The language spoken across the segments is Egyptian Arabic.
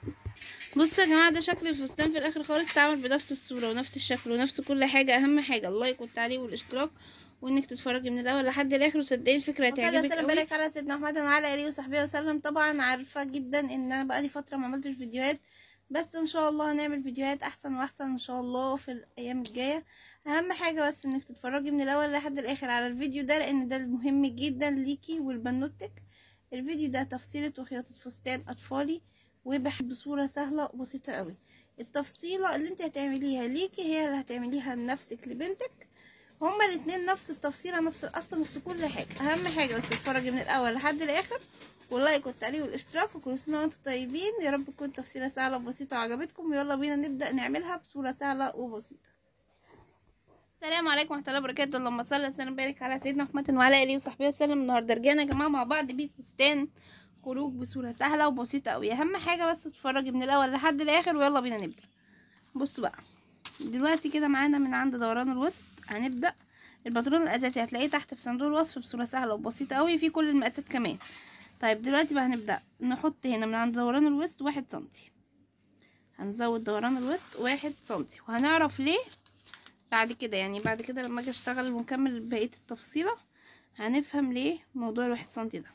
بصوا يا جماعه ده شكل الفستان في الاخر خالص اتعمل بنفس الصوره ونفس الشكل ونفس كل حاجه اهم حاجه اللايك والتعليق والاشتراك وانك تتفرجي من الاول لحد الاخر وصدقي الفكره هتعجبك وسلم قوي بارك على سيدنا محمد وعلى اله وصحبه وسلم طبعا عارفه جدا ان انا بقالي فتره ما عملتش فيديوهات بس ان شاء الله هنعمل فيديوهات احسن واحسن ان شاء الله في الايام الجايه اهم حاجه بس انك تتفرجي من الاول لحد الاخر على الفيديو ده لان ده مهم جدا ليكي ولبنوتك الفيديو ده تفصيله وخياطه فستان اطفالي وبحب بصوره سهله وبسيطه قوي التفصيله اللي انت هتعمليها ليكي هي اللي هتعمليها لنفسك لبنتك هما الاتنين نفس التفصيله نفس القصه نفس كل حاجه اهم حاجه بس تتفرجي من الاول لحد الاخر واللايك والتعليق والاشتراك وكل سنه وانتم طيبين يا رب تكون تفصيله سهله وبسيطه وعجبتكم ويلا بينا نبدا نعملها بصوره سهله وبسيطه السلام عليكم ورحمه الله وبركاته اللهم صل وسلم وبارك على سيدنا محمد وعلى اله وصحبه وسلم النهارده رجعنا يا جماعه مع بعض بفستان خروج بصوره سهله وبسيطه قوي اهم حاجه بس تتفرجي من الاول لحد الاخر ويلا بينا نبدا بصوا بقى دلوقتي كده معانا من عند دوران الوسط هنبدا الباترون الاساسي هتلاقيه تحت في صندوق الوصف بصوره سهله وبسيطه قوي في كل المقاسات كمان طيب دلوقتي بقى هنبدا نحط هنا من عند دوران الوسط واحد سنتي هنزود دوران الوسط واحد سنتي وهنعرف ليه بعد كده يعني بعد كده لما اجي اشتغل ونكمل بقيه التفصيله هنفهم ليه موضوع الواحد سنتي ده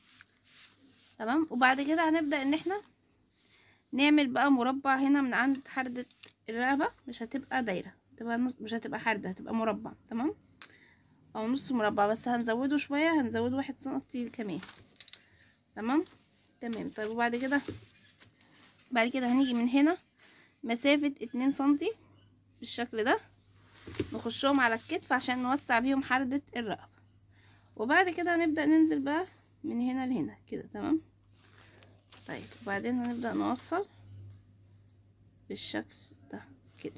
تمام وبعد كده هنبدا ان احنا نعمل بقى مربع هنا من عند حردة الرقبة مش هتبقى دايرة تبقى نص مش هتبقى حردة هتبقى مربع تمام او نص مربع بس هنزوده شوية هنزود واحد سنتي كمان تمام تمام طيب وبعد كده بعد كده هنيجي من هنا مسافة اتنين سنتي بالشكل ده نخشهم على الكتف عشان نوسع بيهم حردة الرقبة وبعد كده هنبدأ ننزل بقى من هنا لهنا كده تمام طيب وبعدين هنبدأ نوصل بالشكل ده كده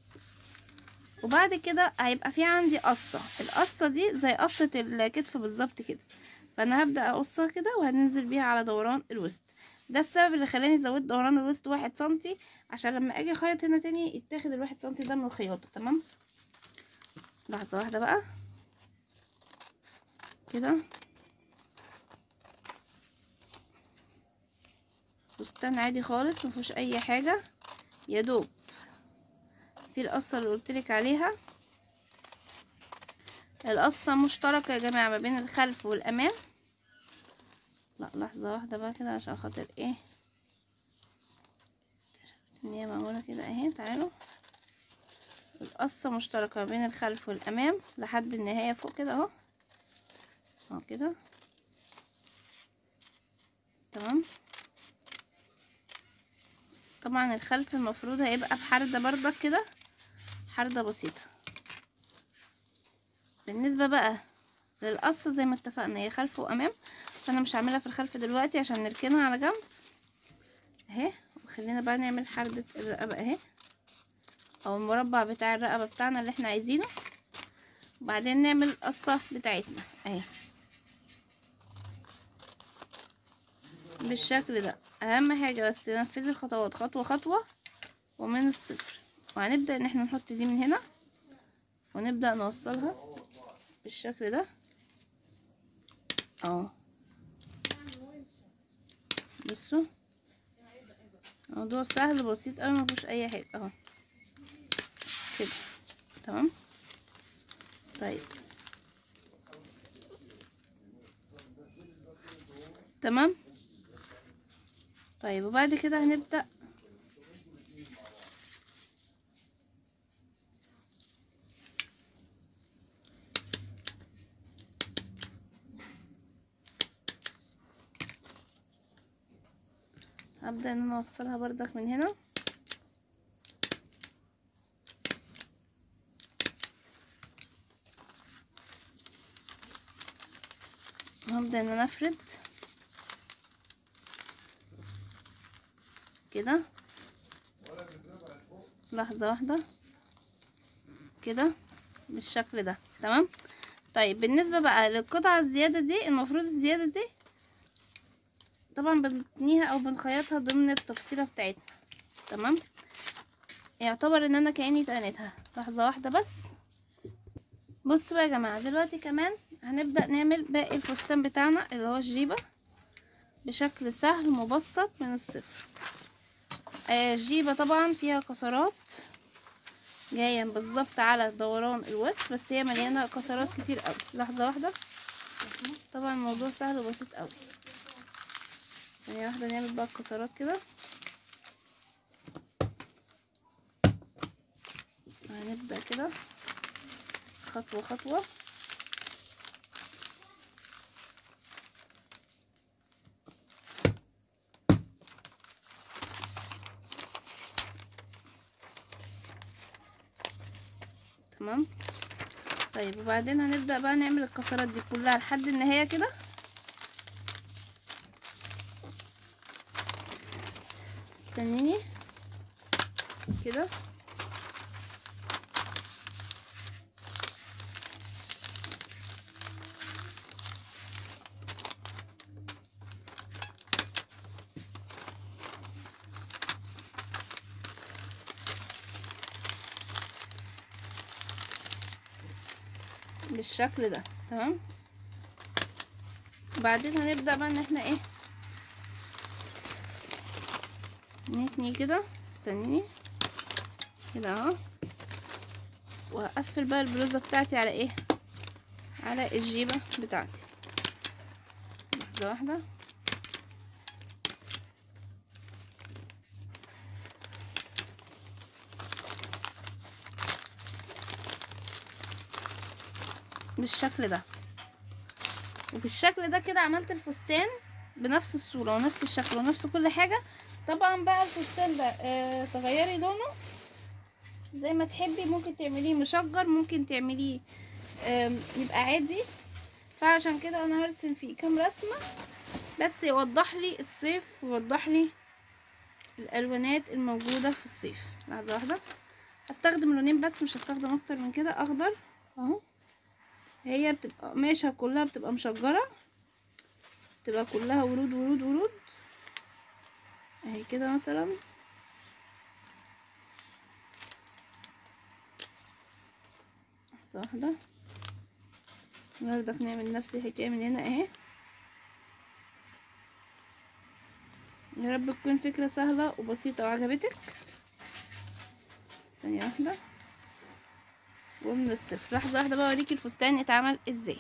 وبعد كده هيبقى في عندي قصة القصة دي زي قصة الكتف بالظبط كده فانا هبدأ اقصها كده وهننزل بيها على دوران الوسط ده السبب اللي خلاني زودت دوران الوسط واحد سنتي عشان لما اجي اخيط هنا تاني يتاخد الواحد سنتي ده من الخياطة تمام لحظة واحدة بقى كده فستان عادي خالص مفيهوش اي حاجه يا دوب في القصه اللي قلتلك عليها القصه مشتركه يا جماعه ما بين الخلف والامام لا لحظه واحده بقى كده عشان خاطر ايه ان هي معموله كده اهي تعالوا القصه مشتركه ما بين الخلف والامام لحد النهايه فوق كده اهو اهو كده تمام طبعا الخلف المفروض هيبقى بحردة بردك كده حردة بسيطة بالنسبة بقى للقصة زي ما اتفقنا هي خلف وامام فانا مش هعملها في الخلف دلوقتي عشان نركنها على جنب اهي وخلينا بقى نعمل حردة الرقبة اهي او المربع بتاع الرقبة بتاعنا اللي احنا عايزينه وبعدين نعمل القصة بتاعتنا اهي بالشكل ده اهم حاجة بس ننفذي الخطوات خطوة خطوة ومن الصفر وهنبدأ ان احنا نحط دي من هنا ونبدأ نوصلها بالشكل ده اهو بصوا موضوع سهل بسيط اوي مفيهوش اي حاجة اهو كده تمام طيب تمام طيب وبعد كده هنبدأ هبدأ ان انا اوصلها بردك من هنا هبدأ ان انا افرد كده لحظة واحدة كده بالشكل ده تمام طيب بالنسبة بقى للقطعة الزيادة دي المفروض الزيادة دي طبعا بنتنيها او بنخيطها ضمن التفصيلة بتاعتنا تمام يعتبر ان انا كأني تقنتها لحظة واحدة بس بصوا بقى يا جماعة دلوقتي كمان هنبدأ نعمل باقي الفستان بتاعنا اللي هو الجيبة بشكل سهل مبسط من الصفر آه الجيبة طبعا فيها كسرات جاية بالظبط على دوران الوسط بس هي مليانة كسرات كتير قوي لحظة واحدة طبعا الموضوع سهل وبسيط قوي ثانية واحدة نعمل بقى الكسرات كده هنبدأ كده خطوة خطوة تمام طيب وبعدين هنبدأ بقى نعمل الكسرات دي كلها لحد النهاية كده استنيني كده بالشكل ده تمام وبعدين هنبدأ بقى ان احنا ايه نتني كده استنيني كده اهو وهقفل بقى البلوزة بتاعتي على ايه على الجيبة بتاعتي لحظة واحدة بالشكل ده وبالشكل ده كده عملت الفستان بنفس الصورة ونفس الشكل ونفس كل حاجة طبعا بقى الفستان ده اه تغيري لونه زي ما تحبي ممكن تعمليه مشجر ممكن تعمليه اه يبقى عادي فعشان كده انا هرسم فيه كام رسمة بس يوضح لي الصيف ويوضح لي الالوانات الموجودة في الصيف لحظة واحدة هستخدم لونين بس مش هستخدم اكتر من كده اخضر اهو هي بتبقى قماشة كلها بتبقى مشجرة بتبقى كلها ورود ورود ورود اهي كده مثلا لحظة واحدة برضك نعمل نفس الحكاية من هنا اهي يا رب تكون فكرة سهلة وبسيطة وعجبتك ثانية واحدة ومن الصفر لحظة واحدة بقى اوريكي الفستان اتعمل ازاي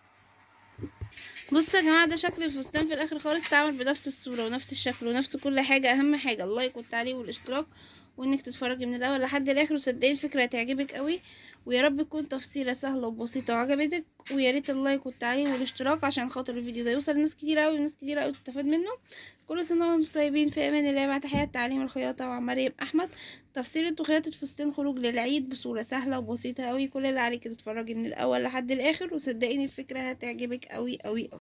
بصوا يا جماعة ده شكل الفستان في الاخر خالص اتعمل بنفس الصورة ونفس الشكل ونفس كل حاجة اهم حاجة اللايك والتعليق والاشتراك وانك تتفرجي من الاول لحد الاخر وصدقيني الفكرة هتعجبك قوي ويا رب تكون تفصيلة سهلة وبسيطة وعجبتك ويا ريت اللايك والتعليق والاشتراك عشان خاطر الفيديو ده يوصل لناس كتير قوي وناس كتير قوي تستفاد منه كل سنة وانتم طيبين في امان الله مع تحيات تعليم الخياطة مع مريم احمد تفصيلة وخياطة فستان خروج للعيد بصورة سهلة وبسيطة قوي كل اللي عليك تتفرجي من الاول لحد الاخر وصدقيني الفكرة هتعجبك قوي قوي قوي